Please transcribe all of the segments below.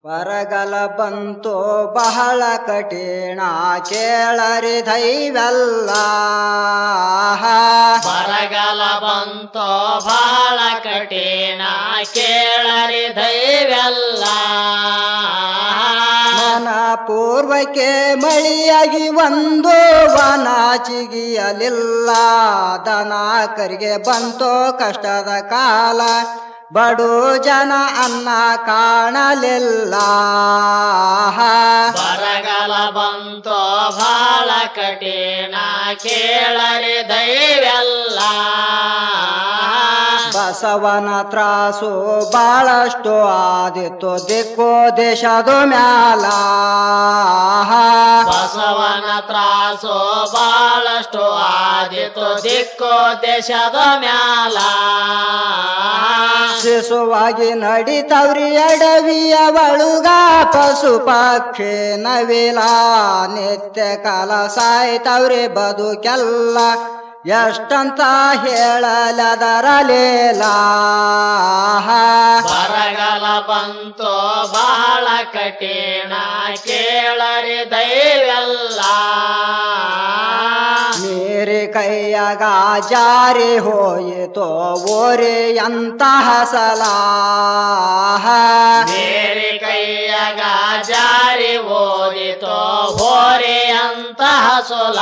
ಬರಗಲ ಬಂತು ಬಹಳ ಕಠಿಣ ಕೇಳರಿ ದೈವೆಲ್ಲ ಬರಗಾಲ ಬಂತೋ ಬಹಳ ಕಠಿಣ ಕೇಳರಿ ದೈವೆಲ್ಲ ಮನ ಪೂರ್ವಕ್ಕೆ ಮಳಿಯಾಗಿ ಒಂದು ವನ ಚಿಗಿಯಲಿಲ್ಲ ದನ ಕರಿಗೆ ಬಂತು ಕಷ್ಟದ ಕಾಲ ಬಡು ಜನ ಅನ್ನ ಕಾಣಲಿಲ್ಲ ಬರಗಾಲ ಬಂತೋ ಬಹಳ ಕಠಿಣ ಕೇಳರಿ ದೈವೆಲ್ಲ ಬಸವನ ತ್ರಾಸು ಬಹಳಷ್ಟು ಆದಿತ್ತು ದಿಕ್ಕು ದೇಶದ ಮ್ಯಾಲ ಬಸವನ ತ್ರಾಸು ಬಹಳಷ್ಟು ಆದಿತು ದಿಕ್ಕು ದೇಶದ ಮ್ಯಾಲ ಶಿಶುವಾಗಿ ನಡಿತವ್ರಿ ಅಡವಿಯ ಒಳುಗ ಪಶು ಪಕ್ಷಿ ನವಿಲ ನಿತ್ಯ ಕಾಲ ಸಾಯ್ತವ್ರಿ ಬದುಕೆಲ್ಲ ಎಷ್ಟಂತ ಹೇಳಲದರಲೇಲ ಬರಗಾಲ ಬಂತು ಬಹಳ ಕಠಿಣ ಕೇಳರಿ ದೈವೆಲ್ಲ ನೀರಿ ಕೈಯಾಗ ಜಾರಿ ಹೋಯಿತೋ ಓರಿ ಎಂತಹ ಸಲ ಬೇರೆ ಕೈಯಾಗ ಜಾರಿ ಓದಿತೋ ಹೋರಿ ಅಂತಹ ಸೊಲ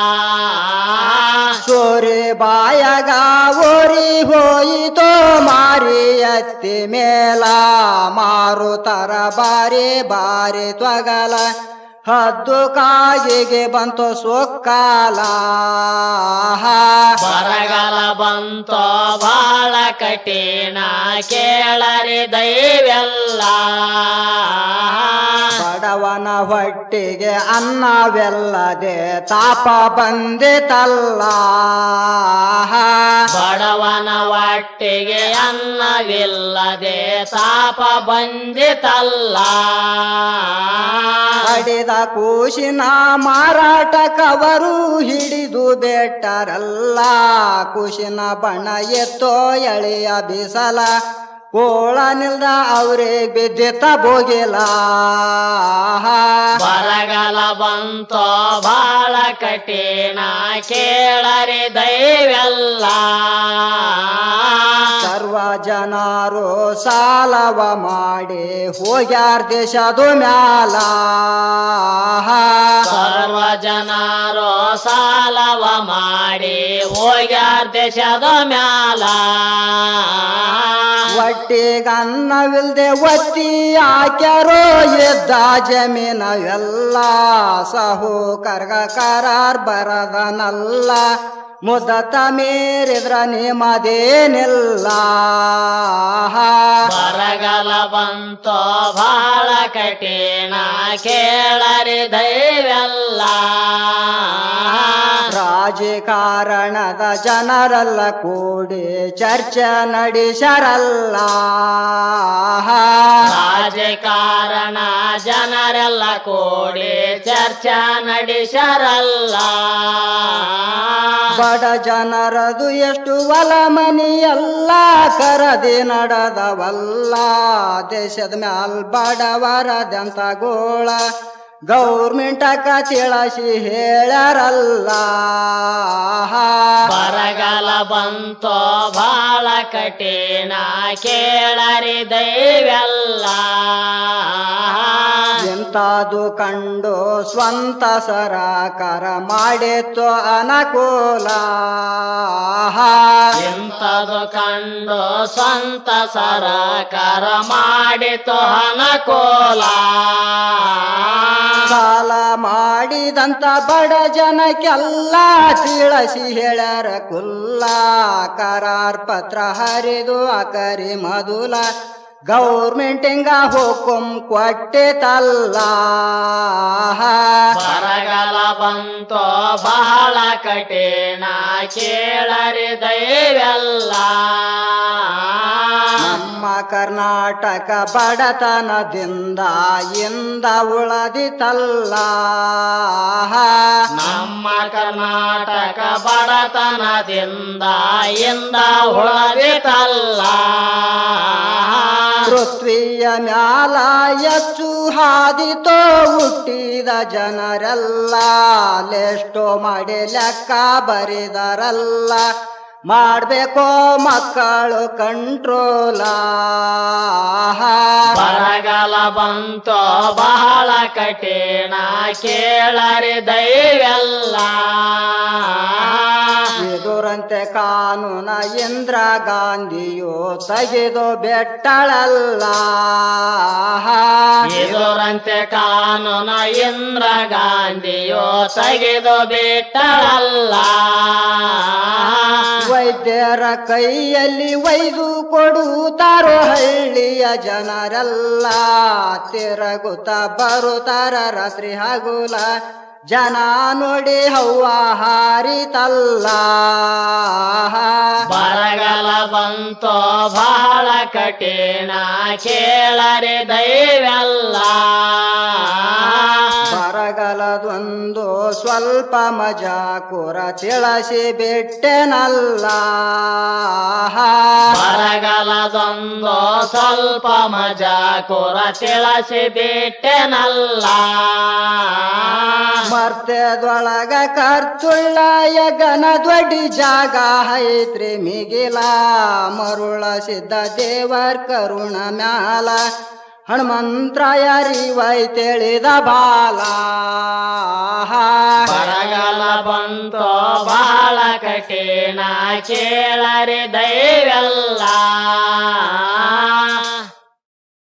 ಸೋರಿ ಬಾಯಗ ಓರಿ ಹೋಯಿತೋ ಮಾರಿ ಎತ್ತಿ ಮೇಲ ಮಾರುತರ ಬಾರಿ ಬಾರಿ ತ್ವಗಲ ಹದ್ದು ಕಾಗಿಗೆ ಬಂತು ಸೊಕ್ಕಾಲ ಬರಗಾಲ ಬಂತೋ ಬಹಳ ಕಠಿಣ ಕೇಳರಿ ದೈವೆಲ್ಲ ಬಡವನ ಹೊಟ್ಟಿಗೆ ಅನ್ನವೆಲ್ಲದೆ ತಾಪ ಬಂದಿತಲ್ಲ ಬಡವನ ಹೊಟ್ಟಿಗೆ ಅನ್ನವಿಲ್ಲದೆ ತಾಪ ಬಂದಿತಲ್ಲ ಪಡೆದ ಕೂಶಿನ ಮಾರಾಟ ಕವರು ಹಿಡಿದು ಬೆಟ್ಟರಲ್ಲ ಕುಶಿನ ಬಣ್ಣ ಎತ್ತೋ ಎಳೆಯ ಬಿಸಲ ಕೋಳ ನಿಲ್ದ ಅವ್ರಿಗೆ ಬಿದ್ದಿತ ಬೋಗಿಲ ಬರಗಾಲ ಬಂತೋ ಬಹಳ ಕಠಿಣ ಕೇಳರಿ ದೈವೆಲ್ಲ ಸರ್ವ ಜನರು ಸಾಲವ ಮಾಡಿ ಹೋಗ್ಯಾರ ದೇಶದ ಮ್ಯಾಲ ಸರ್ವ ಜನರು ಸಾಲವ ಮಾಡಿ ಹೋಗ್ಯಾರ ದೇಶದ ಮ್ಯಾಲ ಒಟ್ಟಿಗೆ ಅನ್ನವಿಲ್ದೆ ಒತ್ತಿ ಹಾಕ್ಯಾರೋ ಎದ್ದ ಜಮೀನ ಎಲ್ಲ ಸಹು ಕರ್ಗ ಕರಾರ್ ಬರದನಲ್ಲ ಮುದತ ಮೀರಿದ್ರ ನಿಮ್ಮದೇನಿಲ್ಲ ಬರಗಾಲ ಬಂತೋ ಬಹಳ ಕಠಿಣ ಕೇಳರಿ ದೈವೆಲ್ಲ ರಾಜಕಾರಣದ ಜನರೆಲ್ಲ ಕೂಡಿ ಚರ್ಚೆ ನಡೆಸರಲ್ಲ ರಾಜಕಾರಣ ಜನರೆಲ್ಲ ಕೂಡಿ ಚರ್ಚಾ ನಡೆಸರಲ್ಲ ಬಡ ಜನರದು ಎಷ್ಟು ಹೊಲ ಮನೆಯಲ್ಲ ಕರದಿ ನಡೆದವಲ್ಲ ದೇಶದ ಮ್ಯಾಲ್ ಬಡವರದಂತ ಗೋಳ ಗೌರ್ಮೆಂಟಕ ತಿಳಸಿ ಹೇಳ್ಯಾರಲ್ಲ ಬರಗಾಲ ಬಂತೋ ಬಹಳ ಕಠಿಣ ಕೇಳರಿ ದೈವೆಲ್ಲ ಎಂತಾದು ಕಂಡು ಸ್ವಂತ ಸರಕಾರ ಮಾಡಿತ್ತು ಅನುಕೂಲ ಎಂತದು ಕಂಡು ಸ್ವಂತ ಸರಕಾರ ಮಾಡಿತು ಅನುಕೂಲ ಸಾಲ ಮಾಡಿದಂತ ಬಡ ಜನಕ್ಕೆಲ್ಲ ತಿಳಿಸಿ ಹೇಳ್ಯಾರ ಕುಲ್ಲ ಕರಾರ್ ಪತ್ರ ಹರಿದು ಅಕರಿ ಮಧುಲ ಗೌರ್ಮೆಂಟಿಂಗ ಹುಕುಂ ಕೊಟ್ಟಿತಲ್ಲ ಬರಗಾಲ ಬಂತೋ ಬಹಳ ಕಠಿಣ ಕೇಳರಿ ದೈವೆಲ್ಲ ನಮ್ಮ ಕರ್ನಾಟಕ ಬಡತನದಿಂದ ಇಂದ ಉಳದಿತಲ್ಲ ನಮ್ಮ ಕರ್ನಾಟಕ ಬಡತನದಿಂದ ಇಂದ ಉಳದಿತಲ್ಲ ಪೃಥ್ವಿಯ ಮ್ಯಾಲ ಹೆಚ್ಚು ಹಾದಿತೋ ಹುಟ್ಟಿದ ಜನರೆಲ್ಲ ಲೆಷ್ಟೋ ಮಾಡಿ ಲೆಕ್ಕ ಬರಿದರಲ್ಲ ಮಾಡ್ಬೇಕೋ ಮಕ್ಕಳು ಕಂಟ್ರೋಲ ಬರಗಾಲ ಬಂತೋ ಬಹಳ ಕಠಿಣ ಕೇಳರಿ ದೈವೆಲ್ಲ ಎದುರಂತೆ ಕಾನೂನ ಇಂದ್ರ ಗಾಂಧಿಯು ತೆಗೆದು ಬೆಟ್ಟಳಲ್ಲ ಎದುರಂತೆ ಕಾನೂನ ಇಂದ್ರ ಗಾಂಧಿಯೋ ತೆಗೆದು ಬಿಟ್ಟಳಲ್ಲ ವೈದ್ಯರ ಕೈಯಲ್ಲಿ ಒಯ್ದು ಕೊಡುತ್ತಾರೋ ಹಳ್ಳಿಯ ಜನರೆಲ್ಲ ತಿರುಗುತ್ತ ಬರುತ್ತಾರ ರಾತ್ರಿ ಹಗುಲ ಜನ ನೋಡಿ ಹವ್ವ ಹಾರಿತಲ್ಲ ಬರಗಾಲ ಬಂತೋ ಬಹಳ ಕಠಿಣ ಕೇಳರಿ ದೈವೆಲ್ಲ ಬರಗಲದೊಂದು ಸ್ವಲ್ಪ ಮಜಾ ಕುರ ತಿಳಸಿ ಬಿಟ್ಟೆನಲ್ಲ ಬರಗಾಲದೊಂದು ಸ್ವಲ್ಪ ಮಜಾ ಕುರ ತಿಳಿಸಿ ಬಿಟ್ಟೆನಲ್ಲ ಮರ್ತ್ಯದೊಳಗ ಕರ್ತುಳ್ಳ ಯಗನ ದೊಡ್ಡಿ ಜಾಗ ಐತ್ರಿ ಮಿಗಿಲ ಮರುಳ ಸಿದ್ಧ ದೇವರ್ ಕರುಣ ಮ್ಯಾಲ ಹನುಮಂತ್ರಾಯರಿ ವೈತೆಳಿದ ಬಾಲ ಬರಗಾಲ ಬಂತೋ ಬಹಳ ಕಠಿಣ ಕೇಳರಿ ದೈವೆಲ್ಲ